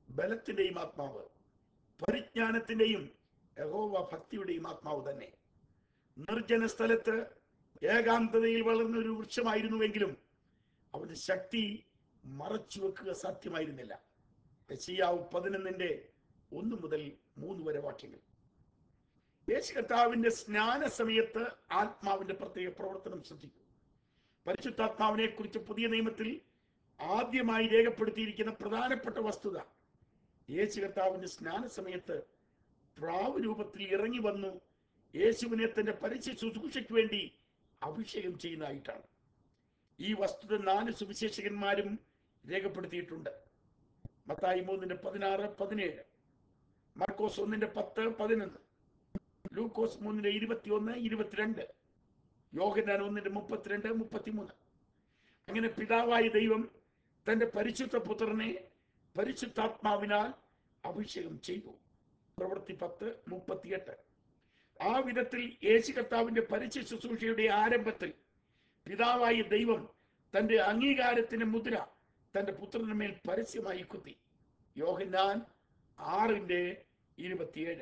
ബലത്തിന്റെയും ആത്മാവ് പരിജ്ഞാനത്തിന്റെയും യഹോവ ഭക്തിയുടെയും ആത്മാവ് തന്നെ നിർജ്ജന സ്ഥലത്ത് ഏകാന്തതയിൽ വളർന്ന ഒരു വൃക്ഷമായിരുന്നുവെങ്കിലും അവന്റെ ശക്തി മറച്ചു വെക്കുക സാധ്യമായിരുന്നില്ല യശയ്യാവ് പതിനൊന്നിന്റെ ഒന്ന് മുതൽ മൂന്ന് വരെ വാക്യങ്ങൾ യേശു കർത്താവിന്റെ സ്നാന സമയത്ത് ആത്മാവിന്റെ പ്രത്യേക പ്രവർത്തനം ശ്രദ്ധിക്കും പരിശുദ്ധാത്മാവിനെ കുറിച്ച് പുതിയ നിയമത്തിൽ ആദ്യമായി രേഖപ്പെടുത്തിയിരിക്കുന്ന പ്രധാനപ്പെട്ട വസ്തുത യേശു കർത്താവിന്റെ സ്നാന സമയത്ത് പ്രാവ് രൂപത്തിൽ ഇറങ്ങി വന്നു യേശുവിനെ തന്റെ പരിചയ ശുശ്രൂഷയ്ക്ക് വേണ്ടി അഭിഷേകം ചെയ്യുന്നതായിട്ടാണ് ഈ വസ്തുത നാല് സുവിശേഷകന്മാരും രേഖപ്പെടുത്തിയിട്ടുണ്ട് മത്തായി മൂന്നിന്റെ പതിനാറ് പതിനേഴ് മാർക്കോസ് ഒന്നിന്റെ പത്ത് പതിനൊന്ന് ലൂക്കോസ് മൂന്നിന്റെ ഇരുപത്തിയൊന്ന് ഇരുപത്തിരണ്ട് യോഹന്നാൻ ഒന്നിന്റെ മുപ്പത്തിരണ്ട് മുപ്പത്തിമൂന്ന് അങ്ങനെ പിതാവായ ദൈവം തന്റെ പരിശുദ്ധ പുത്രനെ പരിശുദ്ധാത്മാവിനാൽ അഭിഷേകം ചെയ്തു പ്രവൃത്തി പത്ത് മുപ്പത്തിയെട്ട് ആ വിധത്തിൽ യേശു കർത്താവിന്റെ പരിചയ ശുശ്രൂഷയുടെ ആരംഭത്തിൽ പിതാവായ ദൈവം തന്റെ അംഗീകാരത്തിന്റെ മുദ്ര തന്റെ പുത്രന് മേൽ പരസ്യമായി കുത്തി യോഹന്നാൻ ആറിന്റെ ഇരുപത്തിയേഴ്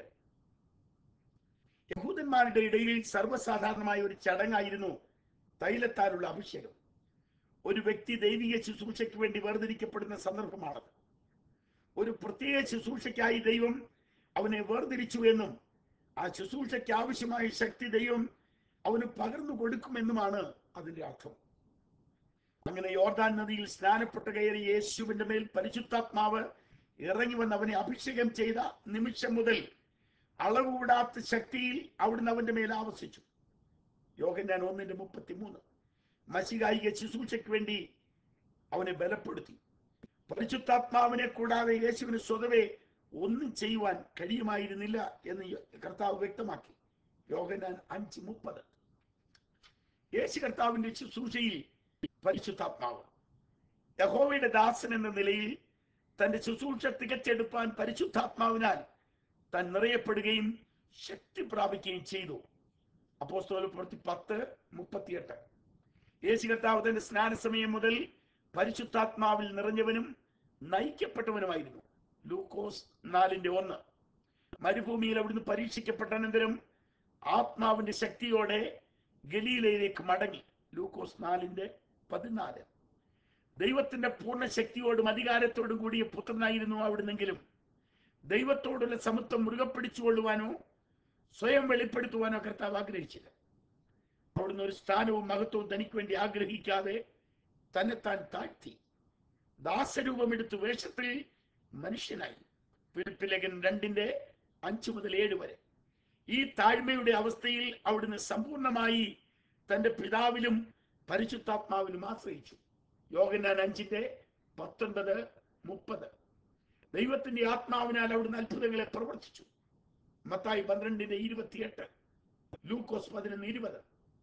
യഹൂദന്മാരുടെ ഇടയിൽ സർവ്വസാധാരണമായ ഒരു ചടങ്ങായിരുന്നു തൈലത്താലുള്ള അഭിഷേകം ഒരു വ്യക്തി ദൈവിക ശുശ്രൂഷയ്ക്ക് വേണ്ടി വേർതിരിക്കപ്പെടുന്ന സന്ദർഭമാണത് ഒരു പ്രത്യേക ശുശ്രൂഷയ്ക്കായി ദൈവം അവനെ വേർതിരിച്ചു എന്നും ആ ശുശ്രൂഷയ്ക്ക് ആവശ്യമായ ശക്തി ദൈവം അവന് പകർന്നു കൊടുക്കുമെന്നുമാണ് അതിന്റെ അർത്ഥം അങ്ങനെ യോർദാൻ നദിയിൽ സ്നാനപ്പെട്ട് കയറി യേശുവിന്റെ മേൽ പരിശുദ്ധാത്മാവ് ഇറങ്ങി വന്ന് അവനെ അഭിഷേകം ചെയ്ത നിമിഷം മുതൽ അളവുകൂടാത്ത ശക്തിയിൽ അവിടുന്ന് അവന്റെ മേൽ ആവസിച്ചു യോഹന്നാൻ ഒന്നിന്റെ മുപ്പത്തിമൂന്ന് മസികായിക ശുശ്രൂഷയ്ക്ക് വേണ്ടി അവനെ ബലപ്പെടുത്തി പരിശുദ്ധാത്മാവിനെ കൂടാതെ യേശുവിന് സ്വതവേ ഒന്നും ചെയ്യുവാൻ കഴിയുമായിരുന്നില്ല എന്ന് കർത്താവ് വ്യക്തമാക്കി യോഹന്നാൻ അഞ്ച് മുപ്പത് യേശു കർത്താവിന്റെ ശുശ്രൂഷയിൽ പരിശുദ്ധാത്മാവ് യഹോവയുടെ ദാസൻ എന്ന നിലയിൽ തന്റെ ശുശ്രൂഷ തികച്ചെടുപ്പാൻ പരിശുദ്ധാത്മാവിനാൽ താൻ നിറയപ്പെടുകയും ശക്തി പ്രാപിക്കുകയും ചെയ്തു അപ്പോസ്തോല പ്രവൃത്തി പത്ത് മുപ്പത്തിയെട്ട് യേശു കർത്താവ് തന്റെ സ്നാന സമയം മുതൽ പരിശുദ്ധാത്മാവിൽ നിറഞ്ഞവനും നയിക്കപ്പെട്ടവനുമായിരുന്നു ലൂക്കോസ് നാലിന്റെ ഒന്ന് മരുഭൂമിയിൽ അവിടുന്ന് പരീക്ഷിക്കപ്പെട്ട അനന്തരം ആത്മാവിന്റെ ശക്തിയോടെ ഗലീലയിലേക്ക് മടങ്ങി ലൂക്കോസ് നാലിന്റെ പതിനാല് ദൈവത്തിന്റെ പൂർണ്ണ ശക്തിയോടും അധികാരത്തോടും കൂടിയ പുത്രനായിരുന്നു അവിടുന്നെങ്കിലും ദൈവത്തോടുള്ള സമത്വം മുറുകെ പിടിച്ചുകൊള്ളുവാനോ സ്വയം വെളിപ്പെടുത്തുവാനോ കർത്താവ് ആഗ്രഹിച്ചില്ല അവിടുന്ന് ഒരു സ്ഥാനവും മഹത്വവും തനിക്ക് വേണ്ടി ആഗ്രഹിക്കാതെ തന്നെത്താൻ താഴ്ത്തി ദാസരൂപമെടുത്ത് വേഷത്തിൽ മനുഷ്യനായി പിലിപ്പിലേഖൻ രണ്ടിന്റെ അഞ്ചു മുതൽ ഏഴ് വരെ ഈ താഴ്മയുടെ അവസ്ഥയിൽ അവിടുന്ന് സമ്പൂർണമായി തന്റെ പിതാവിലും പരിശുദ്ധാത്മാവിലും ആശ്രയിച്ചു യോഗനാൻ അഞ്ചിന്റെ പത്തൊൻപത് മുപ്പത് ദൈവത്തിന്റെ ആത്മാവിനാൽ അവിടുന്ന് അത്ഭുതങ്ങളെ പ്രവർത്തിച്ചു മത്തായി പന്ത്രണ്ടിന്റെ ഇരുപത്തിയെട്ട് ലൂക്കോസ് പതിനൊന്ന് ഇരുപത്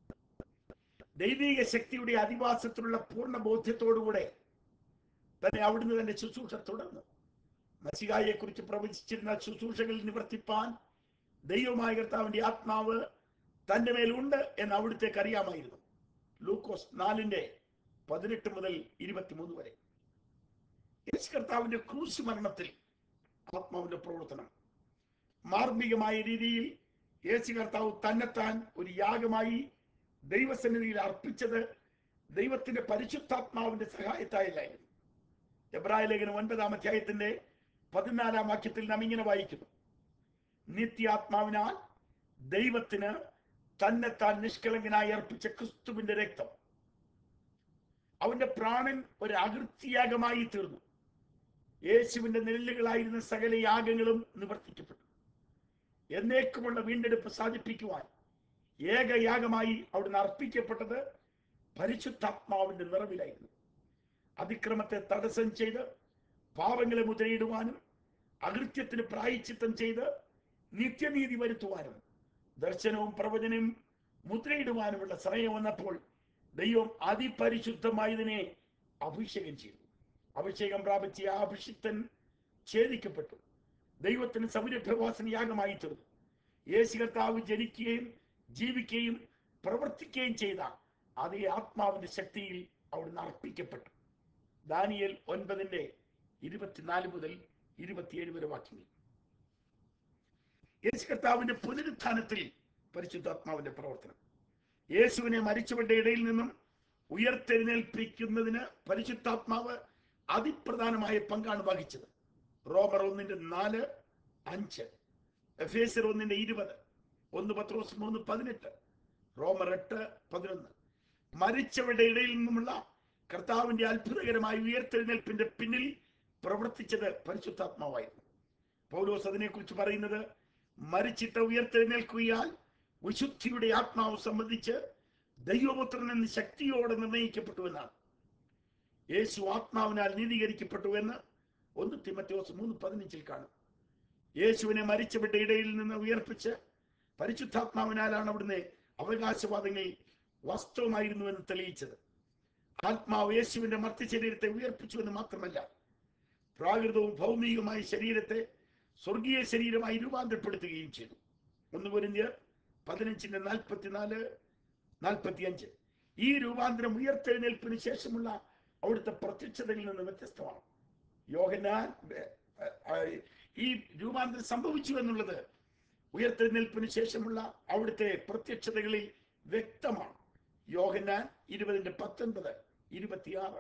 ദൈവിക ശക്തിയുടെ അധിവാസത്തിലുള്ള പൂർണ്ണ ബോധ്യത്തോടുകൂടെ തന്നെ അവിടുന്ന് തന്റെ ശുശ്രൂഷ തുടർന്നു മസികായെ കുറിച്ച് പ്രവചിച്ചിരുന്ന ശുശ്രൂഷകൾ നിവർത്തിപ്പാൻ ദൈവമായ കർത്താവിന്റെ ആത്മാവ് തന്റെ മേലുണ്ട് എന്ന് അവിടുത്തേക്ക് അറിയാമായിരുന്നു ലൂക്കോസ് നാലിന്റെ പതിനെട്ട് മുതൽ ഇരുപത്തിമൂന്ന് വരെ യേശു കർത്താവിന്റെ ക്രൂശ് മരണത്തിൽ ആത്മാവിന്റെ പ്രവർത്തനം മാർമികമായ രീതിയിൽ യേശു കർത്താവ് തന്നെത്താൻ ഒരു യാഗമായി ദൈവസന്നിധിയിൽ അർപ്പിച്ചത് ദൈവത്തിന്റെ പരിശുദ്ധാത്മാവിന്റെ സഹായത്തായില്ലായിരുന്നു എബ്രായ ലേഖനം ഒൻപതാം അധ്യായത്തിന്റെ പതിനാലാം വാക്യത്തിൽ നാം ഇങ്ങനെ വായിക്കുന്നു നിത്യാത്മാവിനാൽ ദൈവത്തിന് തന്നെത്താൻ നിഷ്കളങ്കനായി അർപ്പിച്ച ക്രിസ്തുവിന്റെ രക്തം അവന്റെ പ്രാണൻ ഒരു അകൃത്യയാഗമായി തീർന്നു യേശുവിന്റെ നെല്ലുകളായിരുന്ന സകല യാഗങ്ങളും നിവർത്തിക്കപ്പെട്ടു എന്നേക്കുമുള്ള വീണ്ടെടുപ്പ് സാധിപ്പിക്കുവാൻ ഏകയാഗമായി അവിടുന്ന് അർപ്പിക്കപ്പെട്ടത് പരിശുദ്ധാത്മാവിന്റെ നിറവിലായിരുന്നു അതിക്രമത്തെ തടസ്സം ചെയ്ത് പാവങ്ങളെ മുദ്രയിടുവാനും അകൃത്യത്തിന് പ്രായച്ചിത്തം ചെയ്ത് നിത്യനീതി വരുത്തുവാനും ദർശനവും പ്രവചനവും മുദ്രയിടുവാനുമുള്ള സമയം വന്നപ്പോൾ ദൈവം അതിപരിശുദ്ധമായതിനെ അഭിഷേകം ചെയ്തു അഭിഷേകം പ്രാപിച്ച ആ അഭിഷിക്തൻ ഛേദിക്കപ്പെട്ടു ദൈവത്തിന് സൗരഭ്യവാസന യാഗമായി തീർന്നു യേശു കർത്താവ് ജനിക്കുകയും ജീവിക്കുകയും പ്രവർത്തിക്കുകയും ചെയ്ത അതേ ആത്മാവിന്റെ ശക്തിയിൽ അവിടുന്ന് അർപ്പിക്കപ്പെട്ടു ദാനിയൽ ഒൻപതിന്റെ ഇരുപത്തിനാല് മുതൽ ഇരുപത്തിയേഴ് വരെ വാക്യങ്ങൾ യേശു കർത്താവിന്റെ പുനരുത്ഥാനത്തിൽ പരിശുദ്ധാത്മാവിന്റെ പ്രവർത്തനം യേശുവിനെ മരിച്ചവരുടെ ഇടയിൽ നിന്നും ഉയർത്തെഴുന്നേൽപ്പിക്കുന്നതിന് പരിശുദ്ധാത്മാവ് അതിപ്രധാനമായ പങ്കാണ് വഹിച്ചത് റോമർ ഒന്നിന്റെ നാല് അഞ്ച് എഫേസർ ഒന്നിന്റെ ഇരുപത് ഒന്ന് പത്രോസ് മൂന്ന് പതിനെട്ട് റോമർ എട്ട് പതിനൊന്ന് മരിച്ചവരുടെ ഇടയിൽ നിന്നുമുള്ള കർത്താവിന്റെ അത്ഭുതകരമായ ഉയർത്തെഴുന്നേൽപ്പിന്റെ പിന്നിൽ പ്രവർത്തിച്ചത് പരിശുദ്ധാത്മാവായിരുന്നു പൗലോസ് അതിനെക്കുറിച്ച് പറയുന്നത് മരിച്ചിട്ട് ഉയർത്തെഴുന്നേൽക്കുകയാൽ വിശുദ്ധിയുടെ ആത്മാവ് സംബന്ധിച്ച് ദൈവപുത്രൻ എന്ന് ശക്തിയോടെ നിർണയിക്കപ്പെട്ടു എന്നാണ് യേശു ആത്മാവിനാൽ നീതീകരിക്കപ്പെട്ടു എന്ന് ഒന്ന് തിമത്തോസ് മൂന്ന് പതിനഞ്ചിൽ കാണും യേശുവിനെ മരിച്ചവരുടെ ഇടയിൽ നിന്ന് ഉയർപ്പിച്ച് പരിശുദ്ധാത്മാവിനാലാണ് അവിടുന്ന് അവകാശവാദങ്ങൾ വാസ്തവമായിരുന്നുവെന്ന് തെളിയിച്ചത് ആത്മാവ് യേശുവിന്റെ മർത്യ ശരീരത്തെ ഉയർപ്പിച്ചു എന്ന് മാത്രമല്ല പ്രാകൃതവും ഭൗമികവുമായ ശരീരത്തെ സ്വർഗീയ ശരീരമായി രൂപാന്തരപ്പെടുത്തുകയും ചെയ്തു ഒന്ന് പൊരിഞ്ഞ് പതിനഞ്ചിന്റെ നാൽപ്പത്തിനാല് നാൽപ്പത്തിയഞ്ച് ഈ രൂപാന്തരം ഉയർത്തെഴുന്നേൽപ്പിന് ശേഷമുള്ള അവിടുത്തെ പ്രത്യക്ഷതയിൽ നിന്ന് വ്യത്യസ്തമാണ് യോഹനാൻ ഏർ, ഏർ, ഈ രൂപാന്തരം സംഭവിച്ചു എന്നുള്ളത് ഉയർത്തെഴുന്നേൽപ്പിന് ശേഷമുള്ള അവിടുത്തെ പ്രത്യക്ഷതകളിൽ വ്യക്തമാണ് യോഹനാൻ ഇരുപതിന്റെ പത്തൊൻപത് ഇരുപത്തിയാറ്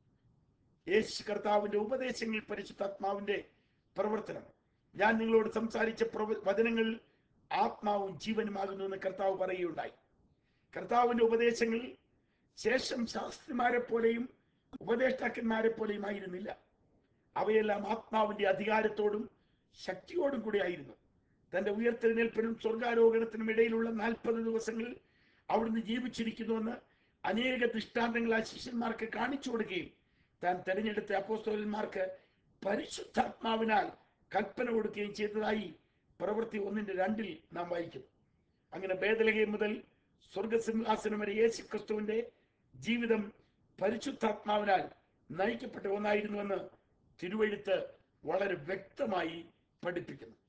യേശു കർത്താവിന്റെ ഉപദേശങ്ങളിൽ പരിശുദ്ധാത്മാവിന്റെ പ്രവർത്തനം ഞാൻ നിങ്ങളോട് സംസാരിച്ച പ്രവ- വചനങ്ങൾ ആത്മാവും ജീവനുമാകുന്നു എന്ന് കർത്താവ് പറയുകയുണ്ടായി കർത്താവിന്റെ ഉപദേശങ്ങൾ ശേഷം ശാസ്ത്രിമാരെ പോലെയും ഉപദേഷ്ടാക്കന്മാരെ പോലെയും ആയിരുന്നില്ല അവയെല്ലാം ആത്മാവിന്റെ അധികാരത്തോടും ശക്തിയോടും കൂടി ആയിരുന്നു തന്റെ ഉയർത്തെഴുന്നേൽപ്പിനും സ്വർഗാരോഹണത്തിനും ഇടയിലുള്ള നാൽപ്പത് ദിവസങ്ങൾ അവിടുന്ന് ജീവിച്ചിരിക്കുന്നുവെന്ന് അനേക ദൃഷ്ടാന്തങ്ങൾ ആ ശിഷ്യന്മാർക്ക് കാണിച്ചു കൊടുക്കുകയും താൻ തെരഞ്ഞെടുത്ത അപ്പോസ്തലന്മാർക്ക് പരിശുദ്ധാത്മാവിനാൽ കൽപ്പന കൊടുക്കുകയും ചെയ്തതായി പ്രവൃത്തി ഒന്നിന്റെ രണ്ടിൽ നാം വായിക്കുന്നു അങ്ങനെ ബേദലഹയം മുതൽ സ്വർഗസിംഹാസനം വരെ യേശു ക്രിസ്തുവിന്റെ ജീവിതം പരിശുദ്ധാത്മാവിനാൽ നയിക്കപ്പെട്ട ഒന്നായിരുന്നുവെന്ന് തിരുവഴുത്ത് വളരെ വ്യക്തമായി പഠിപ്പിക്കുന്നു